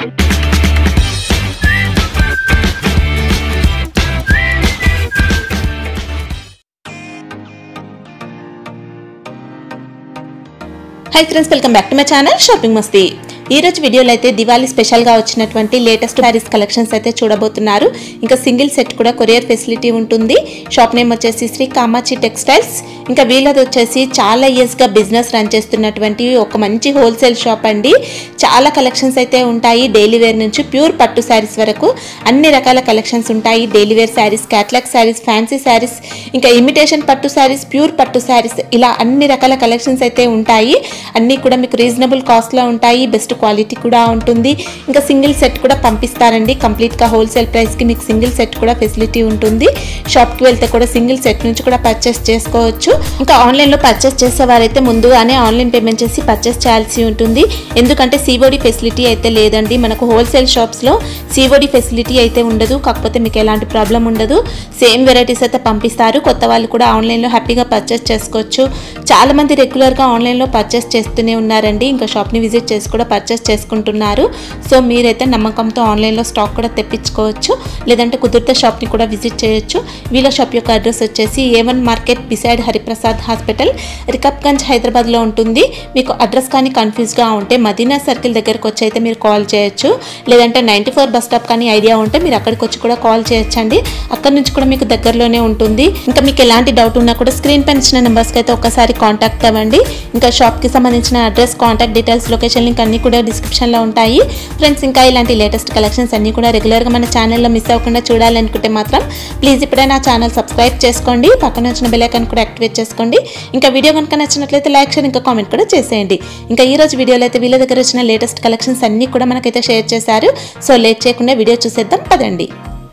High friends welcome back to my channel shopping Masti ఈ రోజు వీడియోలో అయితే దివాళీ స్పెషల్గా వచ్చినటువంటి లేటెస్ట్ శారీస్ కలెక్షన్స్ అయితే చూడబోతున్నారు ఇంకా సింగిల్ సెట్ కూడా కొరియర్ ఫెసిలిటీ ఉంటుంది షాప్ నేమ్ వచ్చేసి శ్రీ కామాచి టెక్స్టైల్స్ ఇంకా వీళ్ళది వచ్చేసి చాలా ఇయర్స్గా బిజినెస్ రన్ చేస్తున్నటువంటి ఒక మంచి హోల్సేల్ షాప్ అండి చాలా కలెక్షన్స్ అయితే ఉంటాయి డైలీ వేర్ నుంచి ప్యూర్ పట్టు శారీస్ వరకు అన్ని రకాల కలెక్షన్స్ ఉంటాయి daily wear sarees catalogue sarees fancy sarees ఇంకా ఇమిటేషన్ పట్టు శారీస్ ప్యూర్ పట్టు శారీస్ ఇలా అన్ని రకాల కలెక్షన్స్ అయితే ఉంటాయి అన్నీ కూడా మీకు రీజనబుల్ కాస్ట్లో ఉంటాయి బెస్ట్ క్వాలిటీ కూడా ఉంటుంది ఇంకా సింగిల్ సెట్ కూడా పంపిస్తారండి కంప్లీట్గా హోల్సేల్ ప్రైస్కి మీకు సింగిల్ సెట్ కూడా ఫెసిలిటీ ఉంటుంది షాప్కి వెళ్తే కూడా సింగిల్ సెట్ నుంచి కూడా పర్చేస్ చేసుకోవచ్చు ఇంకా ఆన్లైన్లో పర్చేస్ చేసేవారైతే ముందుగానే ఆన్లైన్ పేమెంట్ చేసి పర్చేస్ చేయాల్సి ఉంటుంది ఎందుకంటే సిఓడి ఫెసిలిటీ అయితే లేదండి మనకు హోల్సేల్ షాప్స్లో సిఓడి ఫెసిలిటీ అయితే ఉండదు కాకపోతే మీకు ఎలాంటి ప్రాబ్లం ఉండదు సేమ్ వెరైటీస్ అయితే పంపిస్తారు కొత్త వాళ్ళు కూడా ఆన్లైన్లో హ్యాపీగా పర్చేస్ చేసుకోవచ్చు చాలా మంది రెగ్యులర్గా ఆన్లైన్లో పర్చేస్ చేస్తూనే ఉన్నారండి ఇంకా షాప్ని విజిట్ చేసి కూడా పర్చేస్ చేసుకుంటున్నారు సో మీరైతే నమ్మకంతో ఆన్లైన్లో స్టాక్ కూడా తెప్పించుకోవచ్చు లేదంటే కుదిరితే షాప్ని కూడా విజిట్ చేయొచ్చు వీళ్ళ షాప్ యొక్క అడ్రస్ వచ్చేసి A one market beside Hariprasad hospital Rikabganj హైదరాబాద్లో ఉంటుంది మీకు అడ్రస్ కానీ కన్ఫ్యూజ్గా ఉంటే మదీనా సర్కిల్ దగ్గరకు వచ్చి అయితే మీరు కాల్ చేయొచ్చు లేదంటే నైంటీ ఫోర్ బస్ స్టాప్ కానీ ఐడియా ఉంటే మీరు అక్కడికి వచ్చి కూడా కాల్ చేయొచ్చండి అక్కడ నుంచి కూడా మీకు దగ్గరలోనే ఉంటుంది ఇంకా మీకు ఎలాంటి డౌట్ ఉన్నా కూడా స్క్రీన్ పైన ఇచ్చిన నెంబర్స్కి అయితే ఒకసారి కాంటాక్ట్ అవ్వండి ఇంకా షాప్కి సంబంధించిన address contact details location link అన్నీ కూడా డిస్క్రిప్షన్లో ఉంటాయి ఫ్రెండ్స్ ఇంకా ఇలాంటి లేటెస్ట్ కలెక్షన్స్ అన్నీ కూడా రెగ్యులర్గా మన ఛానల్లో మిస్ అవ్వకుండా చూడాలనుకుంటే మాత్రం ప్లీజ్ ఇప్పుడే నా ఛానల్ సబ్స్క్రైబ్ చేసుకోండి పక్కన వచ్చిన బెల్ ఐకాన్ కూడా యాక్టివేట్ చేసుకోండి ఇంకా వీడియో కనుక నచ్చినట్లయితే లైక్ షేర్ ఇంకా కామెంట్ కూడా చేసేయండి ఇంకా ఈ రోజు వీడియోలో అయితే వీళ్ళ దగ్గర వచ్చిన లేటెస్ట్ కలెక్షన్స్ అన్నీ కూడా మనకైతే షేర్ చేశారు సో లేట్ చేయకుండా వీడియో చూసేద్దాం పదండి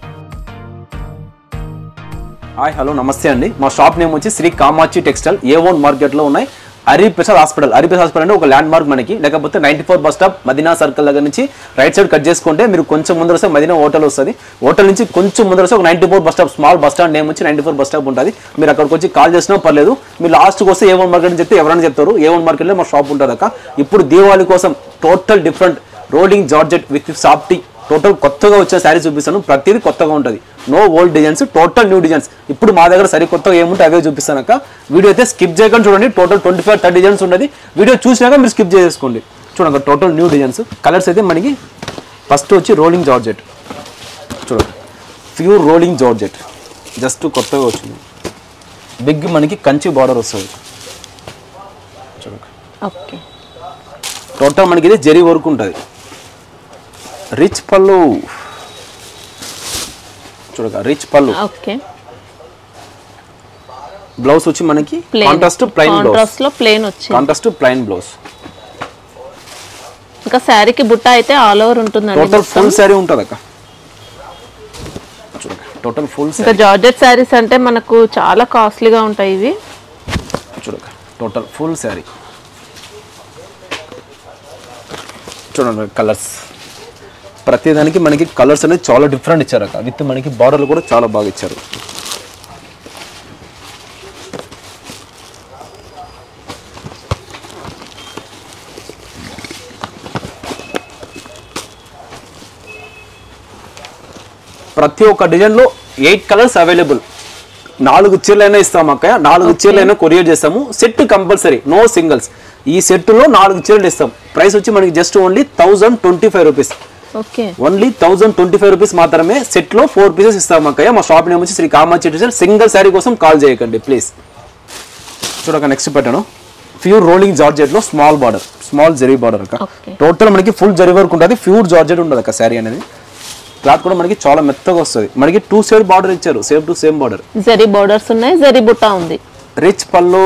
హాయ్ హలో నమస్తే అండి మా షాప్ నేమ్ వచ్చి Shri Kamachi textile A one మార్కెట్లో ఉన్నాయి Hariprasad hospital Hariprasad hospital అంటే ఒక ల్యాండ్ మార్క్ మనకి లేకపోతే ninety four bus stop Madina circle దగ్గర నుంచి రైట్ సైడ్ కట్ చేసుకుంటే మీరు కొంచెం ముందర వస్తే మదీనా హోటల్ వస్తుంది హోటల్ నుంచి కొంచెం ముందర వస్తే ఒక ninety four bus stop small bus stand name వచ్చి నైన్టీ ఫోర్ బస్ స్టాప్ ఉంటుంది మీరు అక్కడికి వచ్చి కాల్ చేసినా పర్లేదు మీరు లాస్ట్కి వస్తే ఏ వన్ మార్కెట్ అని చెప్తే ఎవరైనా చెప్తారు ఏ వన్ మార్కెట్లో మా షాప్ ఉంటుంది అక్క ఇప్పుడు దీపావళి కోసం total different rolling georgette with softy total కొత్తగా వచ్చే శారీ చూపిస్తాను ప్రతిదీ కొత్తగా ఉంటుంది no old designs total new designs ఇప్పుడు మా దగ్గర సరి కొత్తగా ఏముంటే అవే చూపిస్తానక్క వీడియో అయితే స్కిప్ చేయకుండా చూడండి total twenty five thirty designs ఉంటుంది వీడియో చూసినాక మీరు స్కిప్ చేసుకోండి చూడండి టోటల్ న్యూ డిజైన్స్ కలర్స్ అయితే మనకి ఫస్ట్ వచ్చి రోలింగ్ జార్జెట్ చూడండి ప్యూర్ రోలింగ్ జార్జెట్ జస్ట్ కొత్తగా వచ్చింది బిగ్ మనకి కంచి బార్డర్ వస్తుంది చూడండి ఓకే టోటల్ మనకి ఇది జరీ వర్క్ ఉంటుంది రిచ్ పళ్ళు చూడక రిచ్ పళ్ళు ఓకే బ్లౌజ్ వచ్చి మనకి plain contrast plain blouse contrast లో ప్లేన్ వచ్చింది కాంట్రాస్ట్ ప్లైన్ బ్లౌజ్ ఇంకా శారీకి బుట్ట అయితే ఆల్ ఓవర్ ఉంటుందండి టోటల్ ఫుల్ శారీ ఉంటుంది అక్క చూడక టోటల్ ఫుల్ ఇంకా శారీ జార్జెట్ శారీస్ అంటే మనకు చాలా కాస్ట్లీగా ఉంటాయి ఇవి చూడక టోటల్ ఫుల్ శారీ చూడండి కలర్స్ ప్రతిదానికి మనకి కలర్స్ అనేది చాలా డిఫరెంట్ ఇచ్చారు అక్క విత్ మనకి బార్డర్లు కూడా చాలా బాగా ఇచ్చారు ప్రతి ఒక్క డిజైన్లో ఎయిట్ కలర్స్ అవైలబుల్ నాలుగు చీరలైనా ఇస్తాం అక్క నాలుగు చీరలైనా కొరియర్ చేస్తాము సెట్ కంపల్సరీ నో సింగిల్స్ ఈ సెట్లో నాలుగు చీరలు ఇస్తాం ప్రైస్ వచ్చి మనకి just only thousand twenty five rupees okay only thousand twenty five rupees మాత్రమే సెట్లో ఫోర్ పీసెస్ ఇస్తాం అక్కయ్య మా షాప్ నేమ్ వచ్చి శ్రీ కామాచి డిజైన్ సింగిల్ శారీ కోసం కాల్ చేయకండి ప్లీజ్ చూడక నెక్స్ట్ పెట్టాను ప్యూర్ రోలింగ్ జార్జెట్లో small border small zari border అక్క Okay. టోటల్ మనకి ఫుల్ జరీ వర్క్ ఉంటుంది ప్యూర్ జార్జెట్ ఉంటుంది అక్క శారీ అనేది క్లాత్ కూడా మనకి చాలా మెత్తగా వస్తుంది మనకి టూ సైడ్ బార్డర్ ఇచ్చారు same to same border zari borders ఉన్నాయి జరీ బుట్ట ఉంది రిచ్ పళ్ళు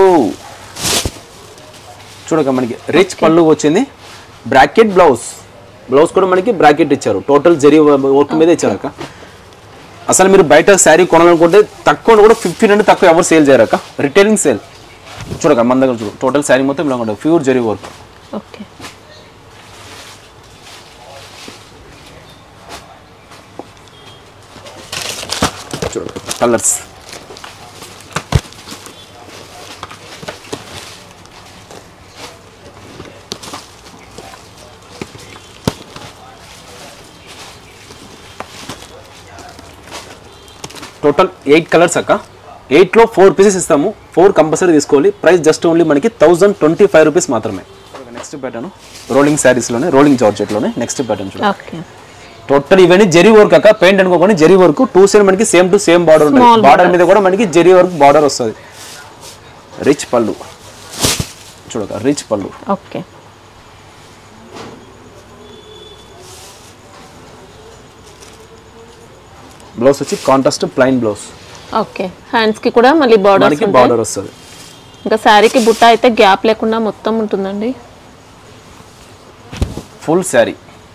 చూడక మనకి రిచ్ పళ్ళు వచ్చింది బ్రాకెట్ బ్లౌజ్ బ్లౌజ్ కూడా మనకి బ్రాకెట్ ఇచ్చారు టోటల్ జరీ వర్క్ మీద ఇచ్చారు అక్క అసలు మీరు బయట శారీ కొనాలనుకుంటే తక్కువ కూడా ఫిఫ్టీన్ అంటే తక్కువ ఎవరు సేల్ చేయరు అక్క రిటైలింగ్ సేల్ చూడక మన దగ్గర చూడు టోటల్ శారీ మొత్తం ఇలా ఉంటుంది ప్యూర్ జరీ వర్క్ ఓకే చూడక కలర్స్ టోటల్ ఎయిట్ కలర్స్ అక్క ఎయిట్లో ఫోర్ పీసెస్ ఇస్తాము ఫోర్ కంపల్సరీ తీసుకోవాలి ప్రైస్ జస్ట్ ఓన్లీ మనకి థౌసండ్ ట్వంటీ ఫైవ్ రూపీస్ మాత్రమే నెక్స్ట్ ప్యాటర్న్ రోలింగ్ శారీస్లోనే రోలింగ్ జార్జెట్లోనే నెక్స్ట్ ప్యాటర్న్ చూడండి ఓకే టోటల్ ఇవన్నీ జరీ వర్క్ అక్క పెయింట్ అనుకోకుండా జరీ వర్క్ టూ సైడ్ మనకి సేమ్ టు సేమ్ బార్డర్ ఉంటుంది Small బార్డర్ మీద కూడా మనకి జరీ వర్క్ బార్డర్ వస్తుంది రిచ్ పళ్ళు చూడక రిచ్ పళ్ళు ఓకే బ్లౌజ్ వచ్చి contrast plain blouse okay hands కి కూడా మళ్ళీ బార్డర్స్ మనకి ఉంటాయి బార్డర్ వస్తుంది ఇంకా శారీకి బుట్ట అయితే గ్యాప్ లేకుండా మొత్తం ఉంటుందండి ఫుల్ శారీ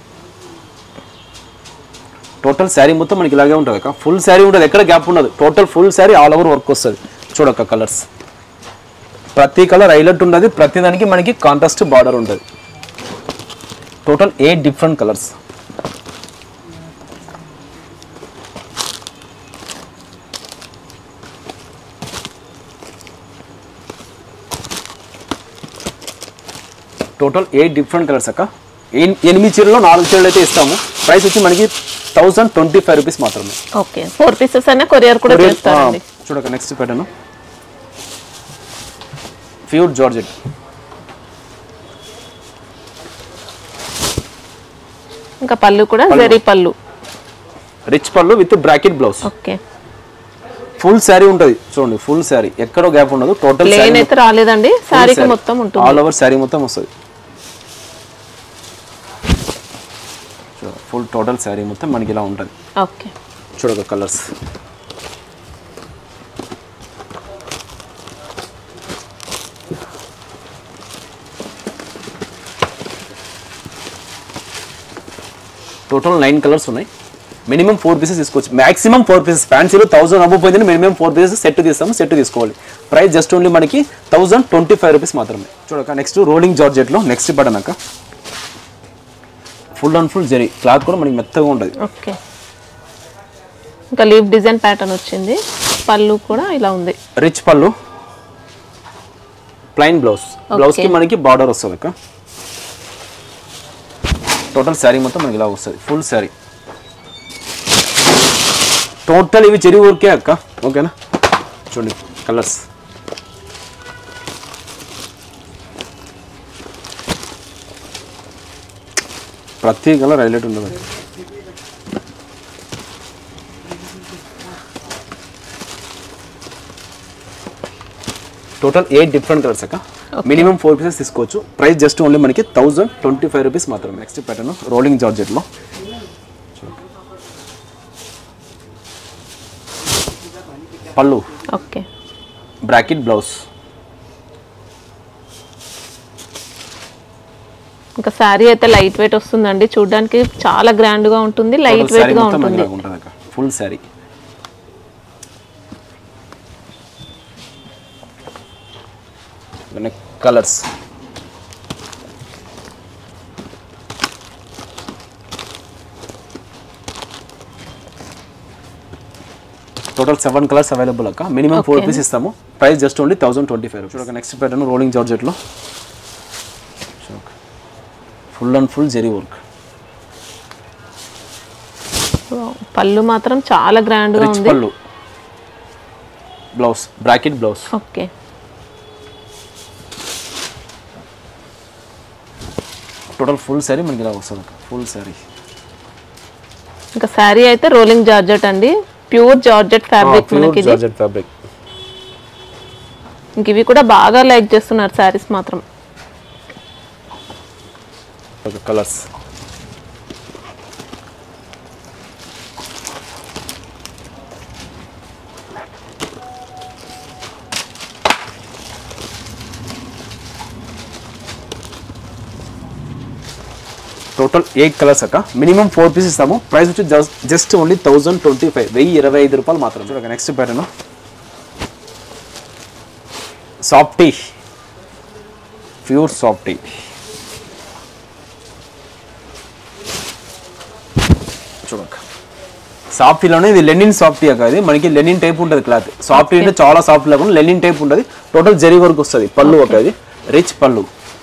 టోటల్ శారీ మొత్తం మనకి ఇలాగే ఉంటుంది అక్క ఫుల్ శారీ ఉంటుంది ఎక్కడ గ్యాప్ ఉండదు total full sari all over work వస్తుంది చూడక్క కలర్స్ ప్రతి కలర్ హైలైట్ ఉండదు ప్రతి దానికి మనకి కాంట్రాస్ట్ బార్డర్ ఉంటుంది total eight different colours total eight different colours అక్క ఎన్- ఎనిమిది చీరలో నాలుగు చీరలు అయితే ఇస్తాము ప్రైస్ వచ్చి మనకి థౌసండ్ ట్వంటీ ఫైవ్ రూపీస్ మాత్రమే ఓకే ఫోర్ పీసెస్ అయినా కొరియర్ కూడా కొరియర్- చేస్తారండి ఆ, చూడక నెక్స్ట్ పెట్టాను ప్యూర్ జార్జెట్ ఇంకా పళ్ళు కూడా zari pallu rich pallu with brocade blouse okay full sari ఉంటుంది చూడండి ఫుల్ శారీ ఎక్కడో గ్యాప్ ఉండదు టోటల్ ప్లేన్ అయితే రాలేదండి శారీకి మొత్తం ఉంటుంది ఆల్ ఓవర్ శారీ మొత్తం వస్తుంది ఫుల్ టోటల్ శారీ మొత్తం మనకి ఇలా ఉంటుంది ఓకే చూడక కలర్స్ టోటల్ నైన్ కలర్స్ ఉన్నాయి మినిమం ఫోర్ పీసెస్ తీసుకోవచ్చు మాక్సిమం ఫోర్ పీసెస్ ఫ్యాన్సీలో థౌసండ్ అవ్వకపోయిందని మినిమం ఫోర్ పీసెస్ సెట్ తీస్తాము సెట్ తీసుకోవాలి ప్రైస్ జస్ట్ ఓన్లీ మనకి థౌసండ్ ట్వంటీ ఫైవ్ రూపీస్ మాత్రమే చూడక నెక్స్ట్ రోలింగ్ జార్జెట్లో నెక్స్ట్ బటన్ అక్క full and full zari cloth కూడా మనకి మెత్తగా ఉంటుంది ఓకే ఇంకా లీవ్ డిజైన్ ప్యాటర్న్ వచ్చింది పళ్ళు కూడా ఇలా ఉంది rich pallu plain blouse blouse కి Okay. మనకి బార్డర్ వస్తుంది అక్క టోటల్ శారీ మొత్తం మనకి ఇలా వస్తుంది ఫుల్ శారీ టోటల్ ఇవి చెరి ఊరికే అక్క ఓకేనా చూడండి కలర్స్ ప్రతి కలర్ హైలైట్ ఉండదు టోటల్ ఎయిట్ డిఫరెంట్ కలర్స్ అక్క మినిమం ఫోర్ పీసెస్ తీసుకోవచ్చు ప్రైస్ జస్ట్ ఓన్లీ మనకి థౌజండ్ ట్వంటీ ఫైవ్ రూపీస్ మాత్రమే నెక్స్ట్ ప్యాటర్న్ రోలింగ్ జార్జెట్లో పళ్ళు ఓకే బ్రాకెట్ బ్లౌజ్ ఇంకా శారీ అయితే లైట్ వెయిట్ వస్తుందండి చూడడానికి చాలా గ్రాండ్ గా ఉంటుంది లైట్ శారీ వెయిట్ గా మొత్తం ఉంటుంది ఇలాగ ఉంటుంది అక్క full sari colours total seven colours available అక్క మినిమం ఫోర్ Okay. పీస్ ఇస్తాము price just only thousand twenty five చూడక నెక్స్ట్ ప్యాటర్న్ రోలింగ్ జార్జెట్లో full and full zari work pallu మాత్రం చాలా గ్రాండ్ గా రిచ్ ఉంది pallu blouse brocade blouse okay total full sari మనకి ఇలా వస్తుంది ఫుల్ శారీ ఇంకా శారీ అయితే రోలింగ్ జార్జెట్ అండి ప్యూర్ జార్జెట్ ఫ్యాబ్రిక్ మనకి ఇది జార్జెట్ ఫ్యాబ్రిక్ ఇంక ఇవి కూడా బాగా లైక్ చేస్తున్నారు శారీస్ మాత్రం కలర్స్ టోటల్ ఎయిట్ కలర్స్ అక్క మినిమం ఫోర్ పీస్ ఇస్తాము ప్రైస్ వచ్చి just just only thousand twenty five వెయ్యి ఇరవై ఐదు రూపాయలు మాత్రం చూడక next pattern softy pure softy చూడక సాఫ్టీలోనే ఇది లెనిన్ సాఫ్టీ అక్క ఇది మనకి లెనిన్ టైప్ ఉంటుంది క్లాత్ సాఫ్టీ అంటే చాలా సాఫ్ట్ లేకుండా లెనిన్ టైప్ ఉంటుంది టోటల్ జరీ వర్క్ వస్తుంది పళ్ళు ఒక ఇది రిచ్ పళ్ళు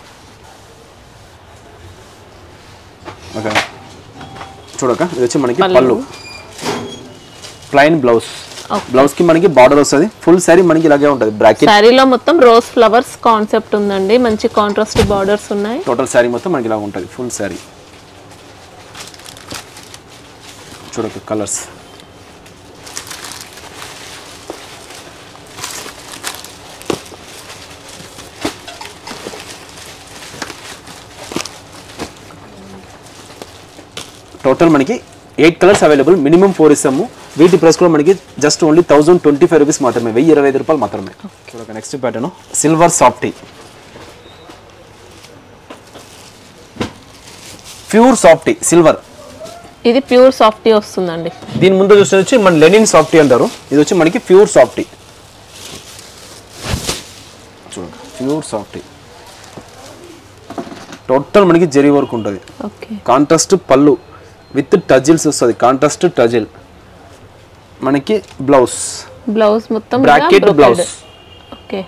ఓకే చూడక ఇది వచ్చి మనకి పళ్ళు. పళ్ళు ప్లైన్ బ్లౌజ్ బ్లౌజ్ కి మనకి బార్డర్ వస్తుంది ఫుల్ శారీ మనకి ఇలాగే ఉంటుంది బ్రాకెట్ శారీలో మొత్తం రోజ్ ఫ్లవర్స్ కాన్సెప్ట్ ఉందండి మంచి కాంట్రాస్ట్ బార్డర్స్ ఉన్నాయి టోటల్ శారీ మొత్తం మనకి ఇలా ఉంటుంది ఫుల్ శారీ చూడక కలర్స్ టోటల్ మనకి eight colours available minimum four ఇస్తాము వీటి ప్రైస్ కూడా మనకి just only thousand twenty five rupees మాత్రమే వెయ్యి ఇరవై ఐదు రూపాయలు మాత్రమే చూడక next pattern silver softy pure softy silver ఇది ప్యూర్ సాఫ్టీ వస్తుందండి దీని ముందు చూస్తే వచ్చి మన లెనిన్ సాఫ్టీ అంటారు ఇది వచ్చి మనకి ప్యూర్ సాఫ్టీ చూడండి ప్యూర్ సాఫ్టీ టోటల్ మనకి జరీ వర్క్ ఉంటుంది okay contrast pallu with tassels వస్తుంది కాంట్రాస్ట్ టజిల్ మనకి బ్లౌజ్ బ్లౌజ్ మొత్తం బ్రాకెట్ బ్లౌజ్ ఓకే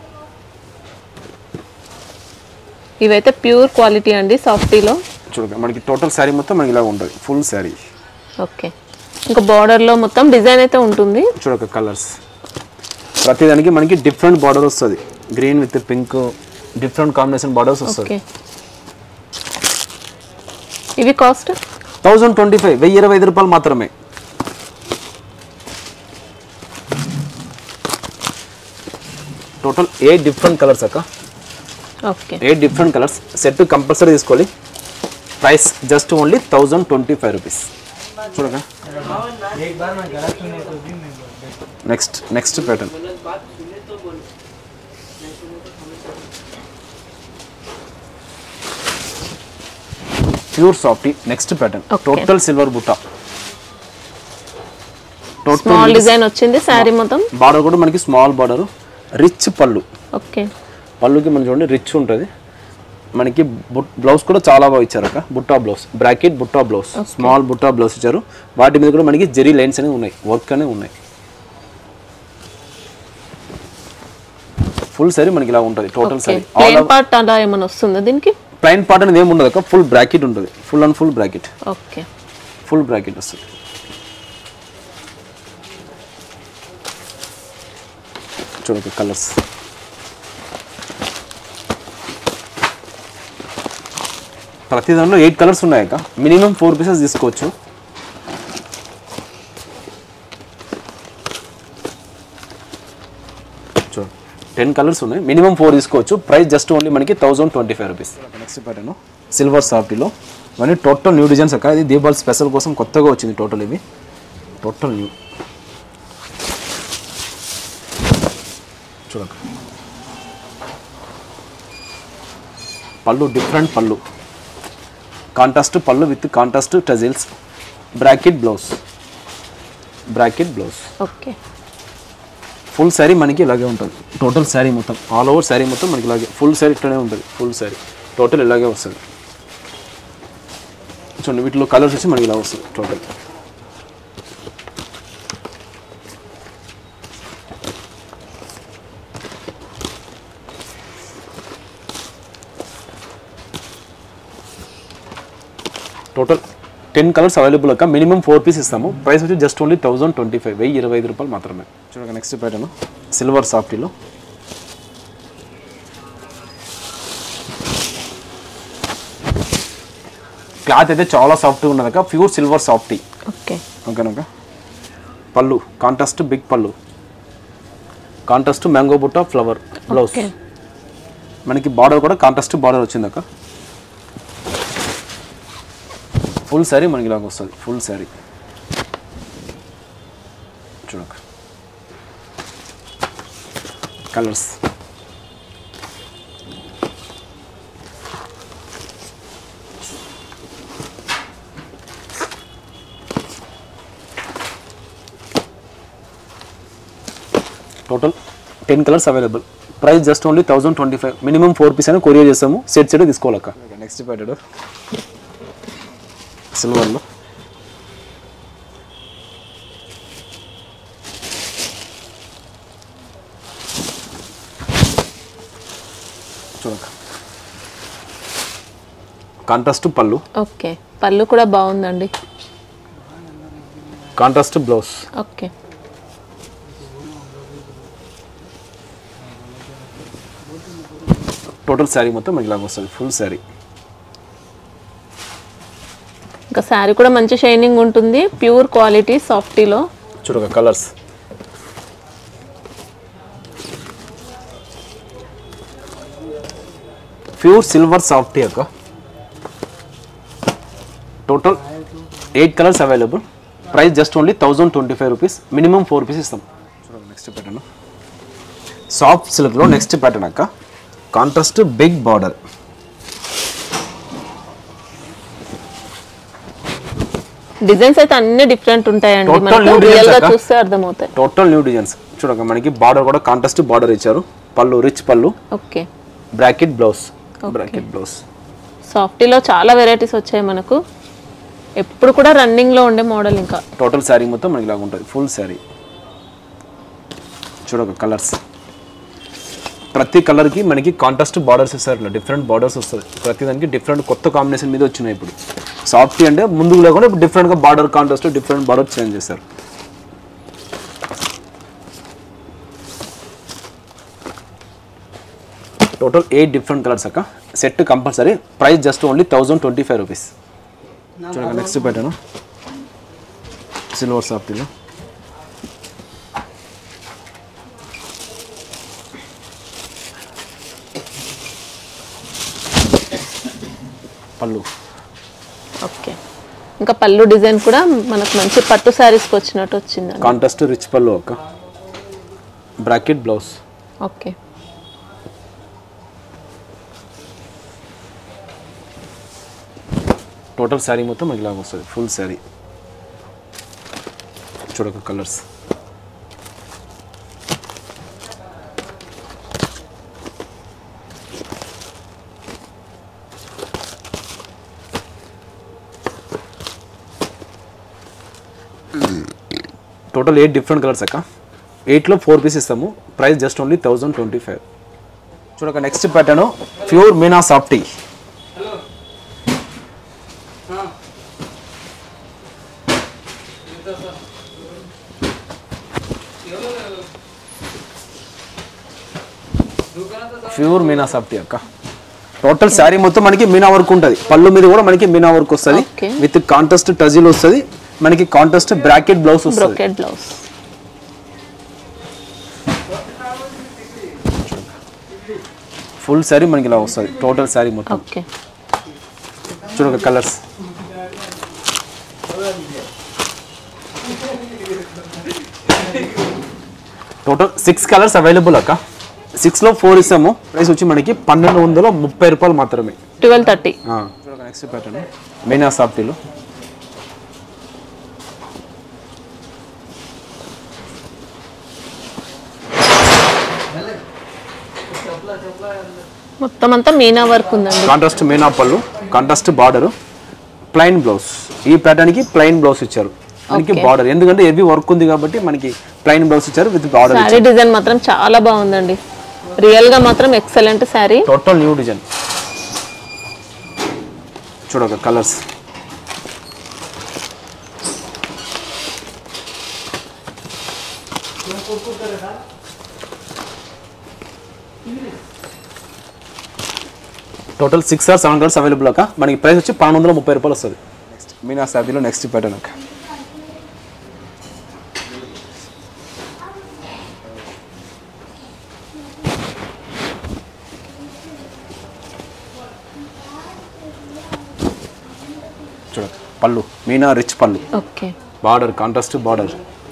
ఇవైతే ప్యూర్ క్వాలిటీ అండి సాఫ్టీలో చూడండి మనకి టోటల్ శారీ మొత్తం మనకి ఇలా ఉంటుంది ఫుల్ శారీ ఓకే ఇంకా border లో మొత్తం డిజైన్ అయితే ఉంటుంది చూడక కలర్స్ ప్రతిదానికి మనకి డిఫరెంట్ బార్డర్ వస్తుంది green with pink different combination borders వస్తుంది ఓకే ఇవి కాస్ట్ థౌజండ్ ట్వంటీ ఫైవ్ వెయ్యి ఇరవై ఐదు రూపాయలు మాత్రమే టోటల్ ఎయిట్ డిఫరెంట్ కలర్స్ అక్క okay eight different colours set compulsory తీసుకోవాలి price just only thousand twenty five rupees చూడగా next next pattern pure softy next pattern Okay. Total silver బుట్ట small total design వచ్చింది శారీ మొత్తం బార్డర్ కూడా మనకి small border rich pallu okay పళ్ళుకి మనం చూడండి రిచ్ ఉంటుంది మనకి బుట్ బ్లౌజ్ కూడా చాలా బాగా ఇచ్చారు అక్క బుట్టా బ్లౌజ్ బ్రాకెట్ బుట్టా బ్లౌజ్ స్మాల్ బుట్టా బ్లౌజ్ ఇచ్చారు వాటి మీద కూడా మనకి జెరీ లైన్స్ అనేవి ఉన్నాయి వర్క్ అనేవి ఉన్నాయి ఫుల్ సారీ మనకి ఇలా ఉంటుంది total sari all plain part అలా ఏమైనా వస్తుందా దీనికి ప్లైన్ పార్ట్ అనేది ఏమి ఉండదు అక్క ఫుల్ బ్రాకెట్ ఉంటుంది full and full brocade okay full brocade వస్తుంది చూడక కలర్స్ ప్రతి దాంట్లో ఎయిట్ కలర్స్ ఉన్నాయక మినిమం ఫోర్ పీసెస్ తీసుకోవచ్చు చూడండి టెన్ కలర్స్ ఉన్నాయి మినిమం ఫోర్ తీసుకోవచ్చు ప్రైస్ జస్ట్ ఓన్లీ మనకి thousand twenty five rupees next pattern silver సాఫ్టీలో ఇవన్నీ టోటల్ న్యూ డిజైన్స్ అక్క ఇది దీపావళి స్పెషల్ కోసం కొత్తగా వచ్చింది టోటల్ ఇవి టోటల్ న్యూ చూడక పళ్ళు different pallu contrast pallu with contrast tassels brocade blouse brocade blouse okay full sari మనకి ఇలాగే ఉంటుంది టోటల్ శారీ మొత్తం ఆల్ ఓవర్ శారీ మొత్తం మనకి ఇలాగే ఫుల్ శారీ ఇట్లనే ఉంటుంది ఫుల్ శారీ టోటల్ ఇలాగే వస్తుంది చూడండి వీటిలో కలర్స్ వచ్చి మనకి ఇలా వస్తుంది total total ten colours available అక్క మినిమం ఫోర్ పీస్ ఇస్తాము ప్రైస్ వచ్చి just only thousand twenty five వెయ్యి ఇరవై ఐదు రూపాయలు మాత్రమే చూడక నెక్స్ట్ ప్యాటర్న్ సిల్వర్ సాఫ్టీలో క్లాత్ అయితే చాలా సాఫ్ట్గా ఉన్నది అక్క ప్యూర్ సిల్వర్ సాఫ్టీ ఓకే ఓకేనక్క pallu contrast big pallu contrast mango బుట్ట ఫ్లవర్ బ్లౌజ్ ఓకే మనకి బార్డర్ కూడా కాంట్రాస్ట్ బార్డర్ వచ్చిందక్క ఫుల్ శారీ మనకి ఇలాగ వస్తుంది ఫుల్ శారీ చూడక colours total ten colours available price just only thousand twenty five minimum four piece అయినా కొరియర్ చేస్తాము సెట్ సెట్ తీసుకోవాలక్క నెక్స్ట్ ప్యాటెడ్ సిల్వర్లో చూడక కాంట్రాస్ట్ పళ్ళు ఓకే పళ్ళు కూడా బాగుందండి contrast blouse okay total sari మొత్తం మనకి ఇలాగ వస్తుంది ఫుల్ శారీ ఇంకా శారీ కూడా మంచి షైనింగ్ ఉంటుంది ప్యూర్ క్వాలిటీ సాఫ్టీలో చూడక కలర్స్ ప్యూర్ సిల్వర్ సాఫ్టీ అక్క total eight colours available price just only thousand twenty five rupees minimum four rupees ఇస్తాం చూడండి నెక్స్ట్ ప్యాటర్న్ సాఫ్ట్ సిల్క్లో నెక్స్ట్ ప్యాటర్న్ అక్క కాంట్రాస్ట్ బిగ్ బార్డర్ డిజైన్స్ అయితే అన్ని డిఫరెంట్ ఉంటాయండి Total మనకు new designs రియల్ గా అక్క. చూస్తే అర్థమవుతాయి టోటల్ న్యూ డిజైన్స్ చూడక మనకి బార్డర్ కూడా కాంట్రాస్ట్ బార్డర్ ఇచ్చారు pallu rich pallu okay brocade blouse brocade blouse సాఫ్టీలో చాలా వెరైటీస్ వచ్చాయి మనకు ఎప్పుడు కూడా రన్నింగ్ లో ఉండే మోడల్ ఇంకా టోటల్ శారీ మొత్తం మనకి ఇలాగ ఉంటుంది ఫుల్ శారీ చూడక కలర్స్ ప్రతి కలర్కి మనకి కాంట్రాస్ట్ బార్డర్స్ ఇస్తారు ఇట్లా డిఫరెంట్ బార్డర్స్ వస్తుంది ప్రతి దానికి డిఫరెంట్ కొత్త కాంబినేషన్ మీద వచ్చినాయి ఇప్పుడు సాఫ్టీ అంటే ముందుకు లేకుండా ఇప్పుడు డిఫరెంట్గా border contrast different border change చేస్తారు టోటల్ ఎయిట్ డిఫరెంట్ కలర్స్ అక్క set compulsory price just only thousand twenty five rupees చూడక నెక్స్ట్ పెట్టాను సిల్వర్ సాఫ్టీలో పళ్ళు ఓకే ఇంకా పళ్ళు డిజైన్ కూడా మనకు మంచి పట్టు శారీస్కి వచ్చినట్టు వచ్చిందండి కాంట్రాస్ట్ రిచ్ పళ్ళు ఒక brocade blouse okay total sari మొత్తం మనకి ఇలాగ వస్తుంది ఫుల్ శారీ చూడక colours total eight different colours అక్క ఎయిట్లో ఫోర్ పీస్ ఇస్తాము price just only thousand twenty five చూడక next pattern pure meena softy pure meena softy అక్క టోటల్ శారీ మొత్తం మనకి మీనా వర్క్ ఉంటుంది పళ్ళు మీద కూడా మనకి మీనా వర్క్ వస్తుంది Okay. విత్ కాంట్రాస్ట్ టజిల్ వస్తుంది మనకి కాంట్రాస్ట్ బ్రాకెట్ బ్లౌజ్ వస్తుంది బ్రోకెట్ బ్లౌజ్ ఫుల్ శారీ మనకి ఇలా వస్తుంది టోటల్ శారీ మొత్తం ఓకే చూడక colours total six colours available అక్క సిక్స్లో ఫోర్ ఇస్తాము ప్రైస్ వచ్చి మనకి పన్నెండు వందల ముప్పై రూపాయలు మాత్రమే ట్వెల్వ్ థర్టీ చూడక నెక్స్ట్ ప్యాటర్న్ మెయినా సాఫ్టీలో మొత్తం అంతా మీనా వర్క్ ఉందండి contrast meena pallu contrast border plain blouse ఈ ప్యాటర్న్ కి ప్లైన్ బ్లౌజ్ ఇచ్చారు మనకి Okay. బార్డర్ ఎందుకంటే హెవీ వర్క్ ఉంది కాబట్టి మనకి ప్లైన్ బ్లౌజ్ ఇచ్చారు విత్ బార్డర్ శారీ డిజైన్ మాత్రం చాలా బాగుందండి రియల్ గా మాత్రం excellent sari total new design చూడక colours total six or seven colours available అక్క మనకి ప్రైస్ వచ్చి పన్నెండు వందల ముప్పై రూపాయలు వస్తుంది నెక్స్ట్ మీనా శారీలో నెక్స్ట్ ప్యాటర్న్ అక్క చూడ pallu Meena rich pallu okay border contrast border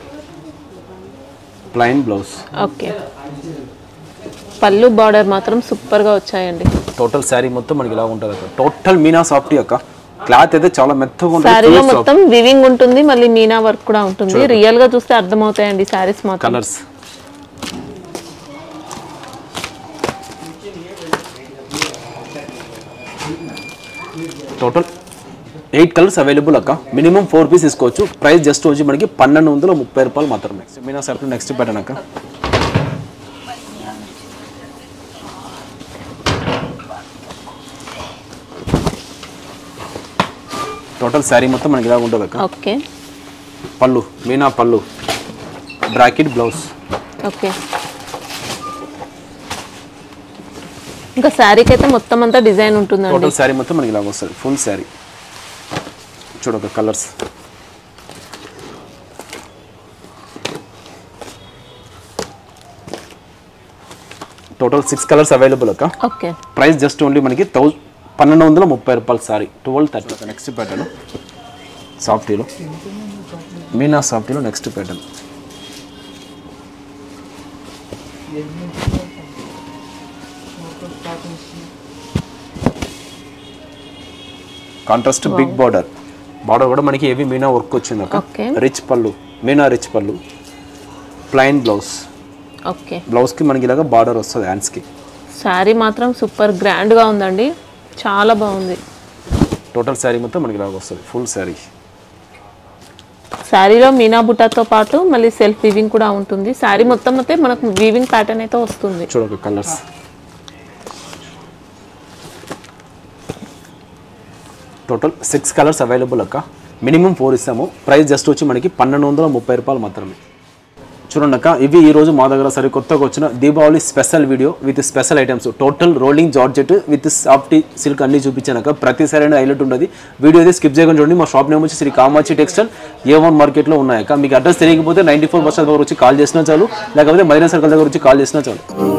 plain blouse okay pallu border మాత్రం సూపర్ గా వచ్చాయండి టోటల్ శారీ మొత్తం మనకి ఇలా ఉంటుంది అక్క టోటల్ మీనా సాఫ్టీ అక్క క్లాత్ అయితే చాలా మెత్తగా శారీలో ఉంటుంది మొత్తం వివింగ్ ఉంటుంది మళ్ళీ మీనా వర్క్ కూడా ఉంటుంది రియల్ గా చూస్తే అర్థమవుతాయండి శారీస్ మాత్రం colours total eight colours available అక్క మినిమం ఫోర్ పీస్ తీసుకోవచ్చు ప్రైస్ జస్ట్ వచ్చి మనకి పన్నెండు వందల ముప్పై రూపాయలు మాత్రమే మీనా సాఫ్ట్ నెక్స్ట్ ప్యాటర్న్ అక్క టోటల్ శారీ మొత్తం మనకి ఇలా ఉంటుంది అక్క ఓకే పళ్ళు మీనా పళ్ళు బ్రాకెట్ బ్లౌజ్ ఓకే ఇంకా శారీకి అయితే మొత్తం అంతా డిజైన్ ఉంటుందండి టోటల్ శారీ మొత్తం మనకి ఇలాగ వస్తుంది ఫుల్ శారీ చూడు ఒక colours total six colours available అక్క ఓకే ప్రైస్ జస్ట్ ఓన్లీ మనకి థౌ పన్నెండు వందల ముప్పై రూపాయలు sorry twelve thirty next pattern సాఫ్టీలో మీనా సాఫ్టీలో next pattern contrast big border border కూడా మనకి ఏవి మీనా వర్క్ వచ్చింది అక్క Okay. Rich pallu Meena rich pallu plain blouse okay బ్లౌజ్కి మనకి ఇలాగ బార్డర్ వస్తుంది హ్యాండ్స్కి శారీ మాత్రం సూపర్ గ్రాండ్గా ఉందండి చాలా బాగుంది టోటల్ శారీ మొత్తం మనకి ఇలాగ వస్తుంది ఫుల్ శారీ శారీలో మీనా బుటాతో పాటు మళ్ళీ సెల్ఫ్ వీవింగ్ కూడా ఉంటుంది శారీ మొత్తం అయితే మనకు వీవింగ్ ప్యాటర్న్ అయితే వస్తుంది చూడక colours total six colours available అక్క మినిమం ఫోర్ ఇస్తాము ప్రైస్ జస్ట్ వచ్చి మనకి పన్నెండు వందల ముప్పై రూపాయలు మాత్రమే చూడండి అక్క ఇవి ఈ రోజు మా దగ్గర సరి కొత్తగా వచ్చిన Deepavali special video with special items total rolling georgette with softy silk అన్ని చూపించాను ప్రతి సరైన హైలైట్ ఉంటుంది వీడియో అయితే స్కిప్ చేయకుండా చూడండి మా షాప్ నేమ్ వచ్చి Shri Kamachi textile A one మార్కెట్లో ఉన్నాయక్క మీకు అడ్రస్ తెలియకపోతే నైంటీ ఫోర్ బస్ దగ్గర వచ్చి కాల్ చేసినా చాలు లేకపోతే మదీనా సర్కిల్ దగ్గర వచ్చి కాల్ చేసినా చాలు